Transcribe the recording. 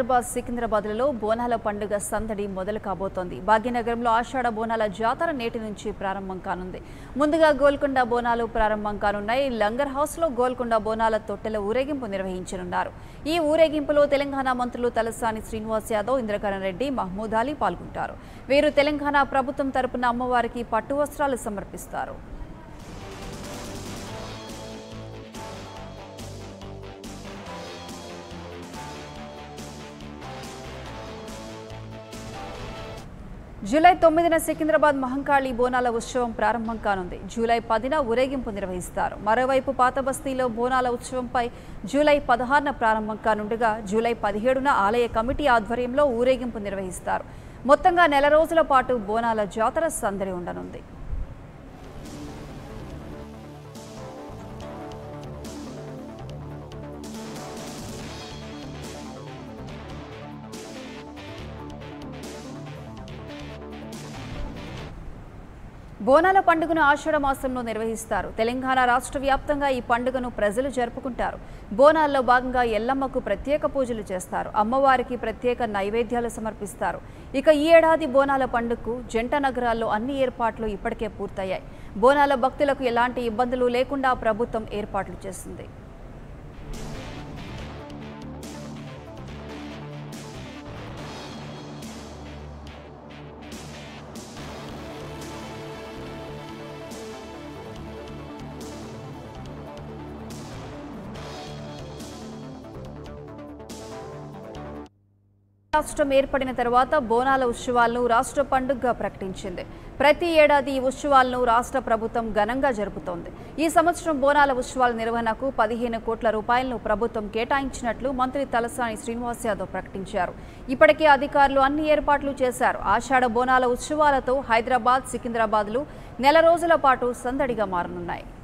హైదరాబాద్ సికింద్రాబాద్లలో బోనాల పండుగ సందడి మొదలు కాబోతోంది భాగ్యనగరంలో ఆషాఢ బోనాల జాతర నేటి నుంచి ప్రారంభం కానుంది ముందుగా గోల్కొండ బోనాలు ప్రారంభం కానున్నాయి లంగర్ హౌస్లో గోల్కొండ బోనాల తొట్టెల ఊరేగింపు నిర్వహించనున్నారు ఈ ఊరేగింపులో తెలంగాణ మంత్రులు తలసాని శ్రీనివాస్ యాదవ్ ఇంద్రకరణ్ రెడ్డి మహమూద్ అలీ పాల్గొంటారు వీరు తెలంగాణ ప్రభుత్వం తరపున అమ్మవారికి పట్టు వస్త్రాలు సమర్పిస్తారు జూలై తొమ్మిదిన సికింద్రాబాద్ మహంకాళి బోనాల ఉత్సవం ప్రారంభం కానుంది జూలై పదిన ఊరేగింపు నిర్వహిస్తారు మరోవైపు పాత బస్తీలో బోనాల ఉత్సవంపై జూలై పదహారున ప్రారంభం కానుండగా జూలై పదిహేడున ఆలయ కమిటీ ఆధ్వర్యంలో ఊరేగింపు నిర్వహిస్తారు మొత్తంగా నెల రోజుల పాటు బోనాల జాతర సందడి ఉండనుంది బోనాల పండుగను ఆషాఢ మాసంలో నిర్వహిస్తారు తెలంగాణ రాష్ట్ర వ్యాప్తంగా ఈ పండుగను ప్రజలు జరుపుకుంటారు బోనాల్లో భాగంగా ఎల్లమ్మకు ప్రత్యేక పూజలు చేస్తారు అమ్మవారికి ప్రత్యేక నైవేద్యాలు సమర్పిస్తారు ఇక ఈ ఏడాది బోనాల పండుగకు జంట నగరాల్లో అన్ని ఏర్పాట్లు ఇప్పటికే పూర్తయ్యాయి బోనాల భక్తులకు ఎలాంటి ఇబ్బందులు లేకుండా ప్రభుత్వం ఏర్పాట్లు చేసింది రాష్ట్రం ఏర్పడిన తర్వాత బోనాల ఉత్సవాలను రాష్ట్ర పండుగగా ప్రకటించింది ప్రతి ఏడాది ఈ ఉత్సవాలను రాష్ట్ర ప్రభుత్వం ఘనంగా జరుపుతోంది ఈ సంవత్సరం బోనాల ఉత్సవాల నిర్వహణకు పదిహేను కోట్ల రూపాయలను ప్రభుత్వం కేటాయించినట్లు మంత్రి తలసాని శ్రీనివాస్ యాదవ్ ప్రకటించారు ఇప్పటికే అధికారులు అన్ని ఏర్పాట్లు చేశారు ఆషాఢ బోనాల ఉత్సవాలతో హైదరాబాద్ సికింద్రాబాద్లు నెల రోజుల పాటు సందడిగా మారనున్నాయి